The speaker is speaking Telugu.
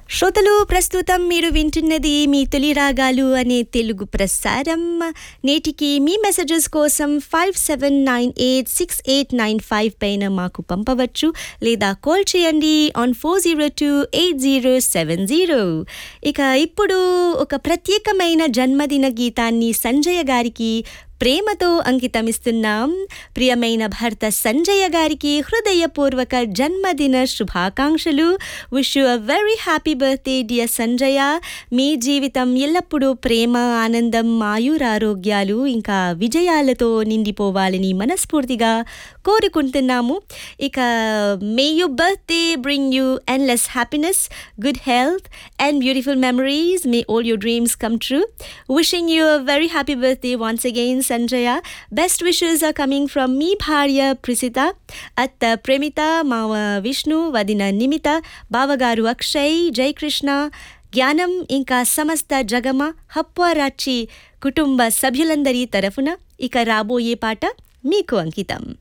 శ్రోతలు ప్రస్తుతం మీరు వింటున్నది మీ తొలి రాగాలు అనే తెలుగు ప్రసారం నేటికి మీ మెసేజెస్ కోసం five seven nine eight six eight nine five పైన మాకు పంపవచ్చు లేదా కాల్ చేయండి on four zero two eight zero seven zero ఇక ఇప్పుడు ఒక ప్రత్యేకమైన జన్మదిన గీతాన్ని సంజయ్ గారికి ప్రేమతో అంకితమిస్తున్నాం ప్రియమైన భర్త సంజయ గారికి హృదయపూర్వక జన్మదిన శుభాకాంక్షలు wish you a very happy birthday dear Sanjaya మీ జీవితం ఎల్లప్పుడూ ప్రేమ ఆనందం ఆయురారోగ్యాలు ఇంకా విజయాలతో నిండిపోవాలని మనస్ఫూర్తిగా కోరుకుంటున్నాము ఇక may you birthday bring you endless happiness, good health, and beautiful memories. May all your dreams come true. Wishing you a very happy birthday once again, Sanjaya. Best wishes are coming from me, Bharya Prisita, at Premita, Mava Vishnu, Vadina Nimita, Bavagaru Akshay, Jai Krishna. జ్ఞానం ఇంకా సమస్త జగమ హప్వారాచి కుటుంబ సభ్యులందరి తరఫున ఇక రాబోయే పాట మీకు అంకితం